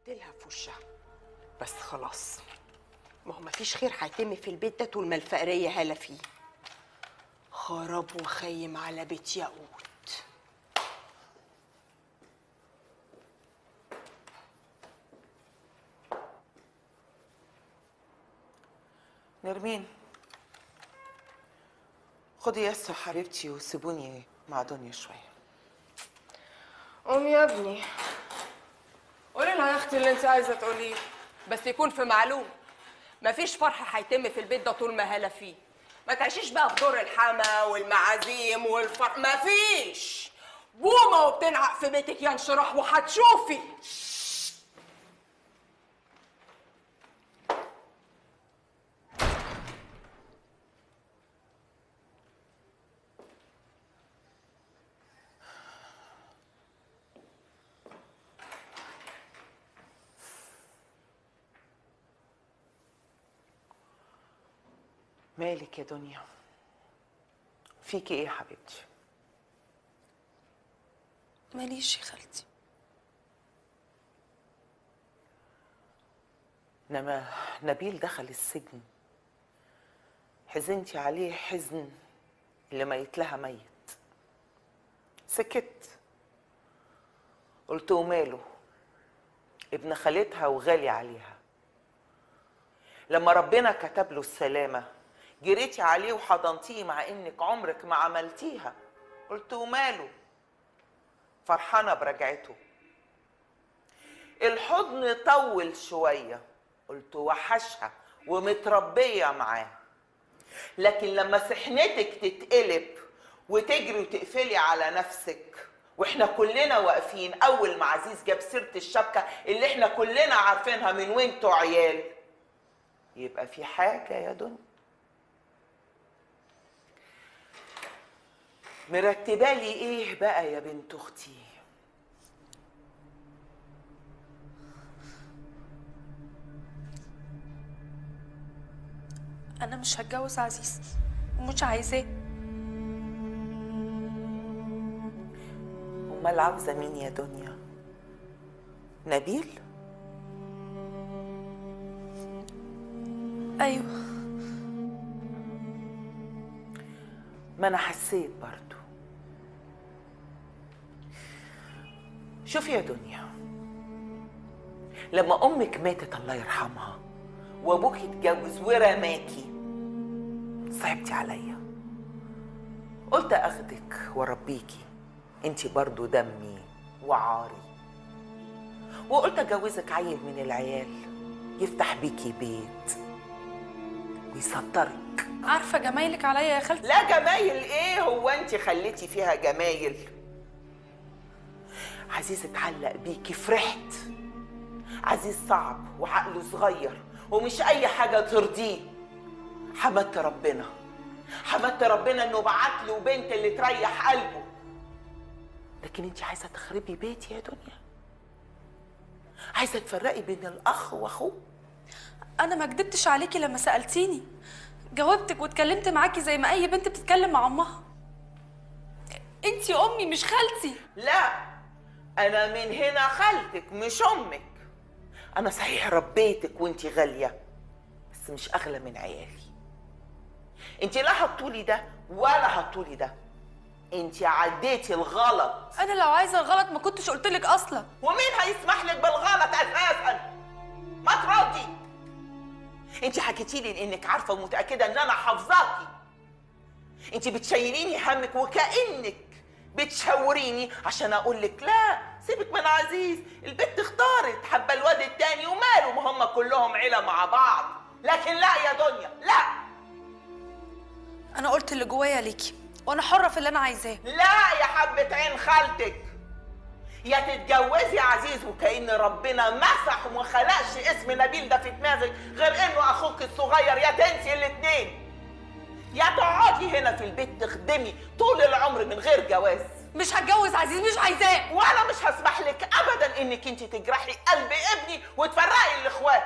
اديلها في وشها بس خلاص ما هو مفيش خير هيتم في البيت ده طول ما الفقرية هالة فيه خراب وخيم على بيت ياقوت نرمين خدي ياسو حبيبتي وسيبوني مع دنيا شويه قوم يا ابني قولي لها يا اختي اللي انت عايزه تقوليه بس يكون في معلوم مفيش فرح هيتم في البيت ده طول ما هالة فيه ما تعيشيش بقى في دور الحما والمعازيم والفرح مفيش بومة وبتنعق في بيتك يا انشراح وهتشوفي مالك يا دنيا فيكي ايه يا حبيبتي ماليش يا خالتي انما نبيل دخل السجن حزنتي عليه حزن اللي ميت لها ميت سكت قلت وماله ابن خالتها وغالي عليها لما ربنا كتب له السلامة جريتي عليه وحضنتيه مع انك عمرك ما عملتيها قلت وماله فرحانة برجعته الحضن طول شوية قلت وحشها ومتربية معاه لكن لما سحنتك تتقلب وتجري وتقفلي على نفسك واحنا كلنا واقفين اول ما عزيز جاب سيره الشبكه اللي احنا كلنا عارفينها من وانتوا عيال يبقى في حاجه يا دنيا مرتبه لي ايه بقى يا بنت اختي انا مش هتجوز عزيز ومش عايزاه امال عاوزه مين يا دنيا نبيل ايوه ما انا حسيت برضو شوفي يا دنيا لما امك ماتت الله يرحمها وابوك اتجوز ورماكي صعبتي عليا قلت اخدك واربيكي انتي برضو دمي وعاري وقلت اجوزك عيل من العيال يفتح بيكي بيت ويسطرك عارفه جمايلك عليا يا خالتي لا جمايل ايه هو انت خليتي فيها جمايل عزيز اتعلق بيكي فرحت عزيز صعب وعقله صغير ومش اي حاجه ترضيه حمدت ربنا حمدت ربنا انه بعت له بنت اللي تريح قلبه لكن انت عايزه تخربي بيتي يا دنيا عايزه تفرقي بين الاخ واخوه انا ما كدبتش عليكي لما سالتيني جاوبتك واتكلمت معاكي زي ما اي بنت بتتكلم مع امها انتي امي مش خالتي لا انا من هنا خالتك مش امك انا صحيح ربيتك وانتي غاليه بس مش اغلى من عيالي انتي لا حطولي ده ولا حطولي ده انتي عديتي الغلط انا لو عايزه الغلط ما كنتش قلت لك اصلا ومين هيسمح لك بالغلط اساسا ما تردي انت حكيتي لي انك عارفه ومتاكده ان انا حافظاكي انت بتشيليني همك وكانك بتشاوريني عشان اقول لك لا سيبك من عزيز البنت اختارت حابه الواد التاني وماله ما هم كلهم عيله مع بعض لكن لا يا دنيا لا انا قلت اللي جوايا ليكي وانا حره في اللي انا عايزاه لا يا حبة عين خالتك يا تتجوزي عزيز وكأن ربنا مسح وما خلقش اسم نبيل ده في دماغك غير انه اخوك الصغير يا تنسي الاتنين يا تقعدي هنا في البيت تخدمي طول العمر من غير جواز مش هتجوز عزيز مش عايزاه وانا مش هسمح لك ابدا انك انت تجرحي قلب ابني وتفرقي الاخوات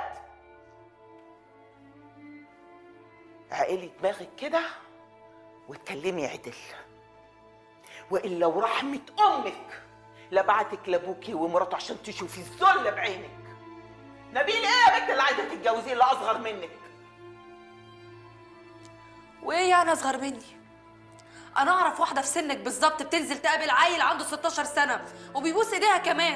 عقلي دماغك كده واتكلمي عدل والا ورحمه امك لبعتك لابوكي ومراته عشان تشوفي الذل بعينك نبيل ايه يا بنت اللي عايزه تتجوزيه اللي اصغر منك وايه يعني اصغر مني انا اعرف واحده في سنك بالظبط بتنزل تقابل عيل عنده 16 سنه وبيبوس ايديها كمان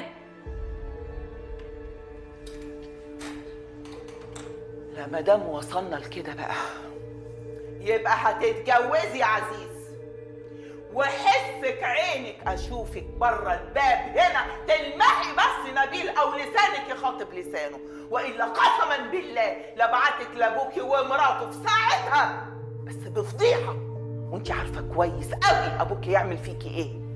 لا ما دام وصلنا لكده بقى يبقى هتتجوزي يا عزيز وحسك عينك اشوفك بره الباب هنا تلمحي بس نبيل او لسانك يخاطب لسانه والا قسما بالله لبعتك لابوكي ومراته في ساعتها بس بفضيحه وانت عارفه كويس قوي ابوك يعمل فيكي ايه